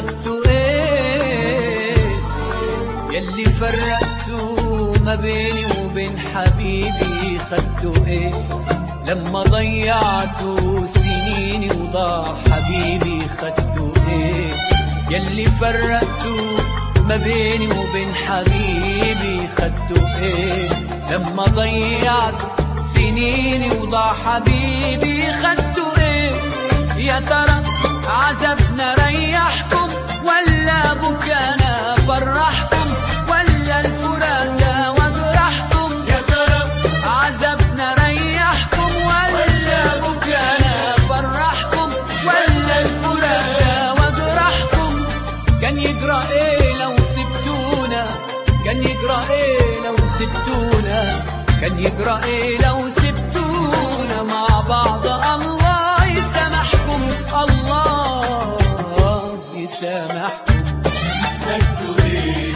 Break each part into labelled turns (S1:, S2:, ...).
S1: خدتوا ايه يلي فرقتوا ما بيني وبين حبيبي خدتوا ايه لما ضيعتوا سنيني وضاع حبيبي خدتوا ايه يلي فرقتوا ما بيني وبين حبيبي خدتوا ايه لما ضيعت سنيني وضاع حبيبي خدتوا ايه يا ترى عذبنا ريحكم ولا بكانا فرحكم ولا الفراق ده وجرحكم
S2: يا ترى
S1: عذبنا ريحكم ولا بكانا فرحكم ولا الفراق ده وجرحكم كان يجرى ايه لو سبتونا كان يجرى ايه لو سبتونا كان يجرى ايه لو سبتونا مع بعض الله يسامحكم الله يسامحكم
S2: خدتوا ايه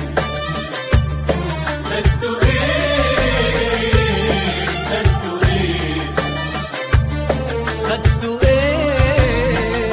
S2: خدتوا ايه خدتوا ايه
S1: خدتوا ايه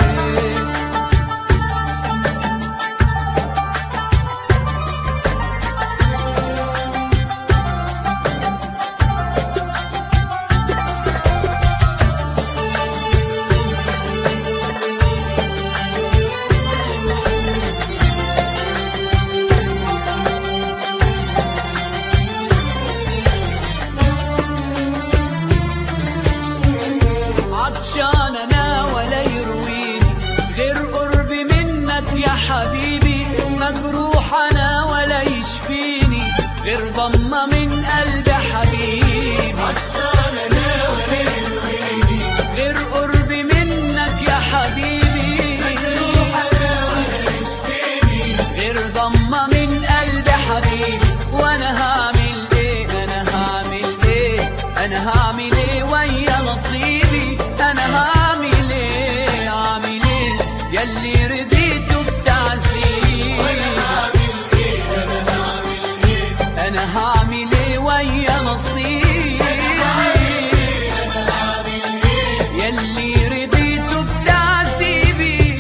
S1: عطشان انا ولا يرويني غير قربي منك يا حبيبي مجروح انا ولا يشفيني غير ضمة من قلب حبيبي
S2: عطشان انا ولا يرويني
S1: غير قربي منك يا حبيبي
S2: مجروح انا ولا يشفيني
S1: غير ضمة من قلب حبيبي وانا هعمل ايه انا هعمل ايه انا هعمل ايه ويا نصيبي انا هعمل ايه هعمل ايه يلي رضيته بتعذيبي
S2: هعمل ايه انا هعمل ايه
S1: انا هعمل ايه ويا نصيبي
S2: انا هعمل ايه
S1: يلي رضيته بتعذيبي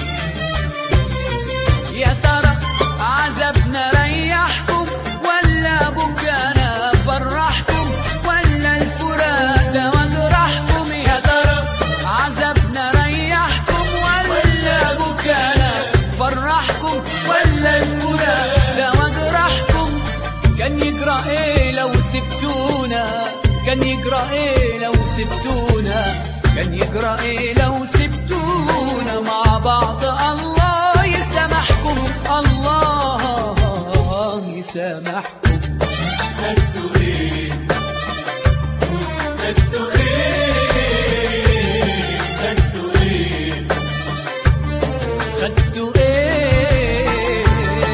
S1: يا ترى عذبنا ريحكم ولا بكانا فرحكم ولا الفراق ده وجرحكم يا ترى عذبنا ريحكم ولا بكانا فرحكم ولا الفراق ده وجرحكم كان يجرى ايه لو سبتونا كان يجرى ايه لو سبتونا كان يجرى ايه لو سبتونا مع بعض الله يسامحكم الله يسامحكم
S2: خدتوا ايه خدتوا ايه خدتوا ايه
S1: خدتوا ايه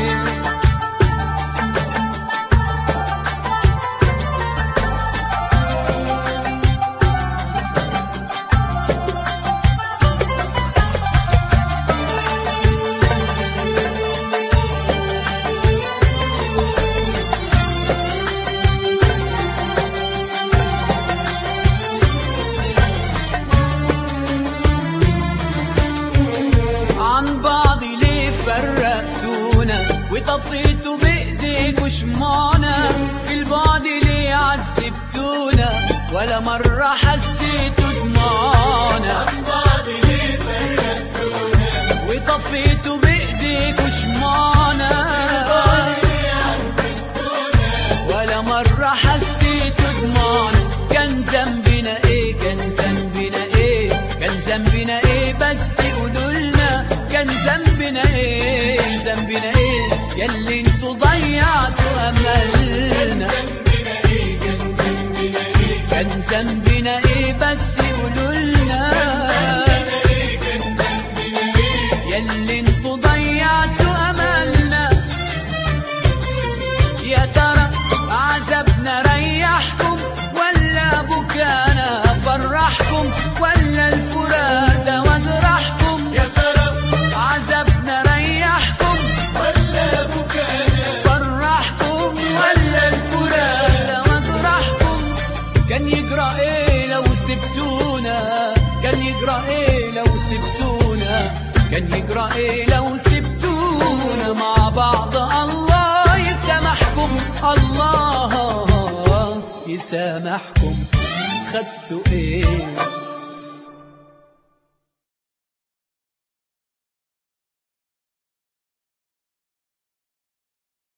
S1: عن بعض ليه فرقتونا وطفيتوا بايديكوا شمعنا في البعد ليه عذبتونا ولا مرة حسيتوا دموعنا
S2: بعض ليه فرقتونا
S1: وطفيتوا بايديكوا شمعنا ولا مرة حسيتوا دموعنا كان ذنبنا ايه كان ذنبنا ايه كان ذنبنا ايه بس قولوا لنا كان ذنبنا ايه ذنبنا ايه ياللي انتوا ضيعتوا املنا
S2: ذنبنا ايه كان ذنبنا ايه
S1: كان ذنبنا ايه بس قولوا لنا
S2: ايه كان ذنبنا ايه
S1: ياللي انتوا ضيعتوا املنا يا ترى عذبنا ريحكم ولا بكانا فرحكم ولا الفراق ده وجرحكم
S2: يا ترى
S1: عذبنا ريحكم
S2: ولا بكانا
S1: فرحكم ولا الفراق ده وجرحكم كان يجرى ايه لو سبتونا كان يجرى ايه لو سبتونا كان يجرى ايه لو سبتونا خدتونا مع بعض الله يسامحكم الله يسامحكم خدتوا ايه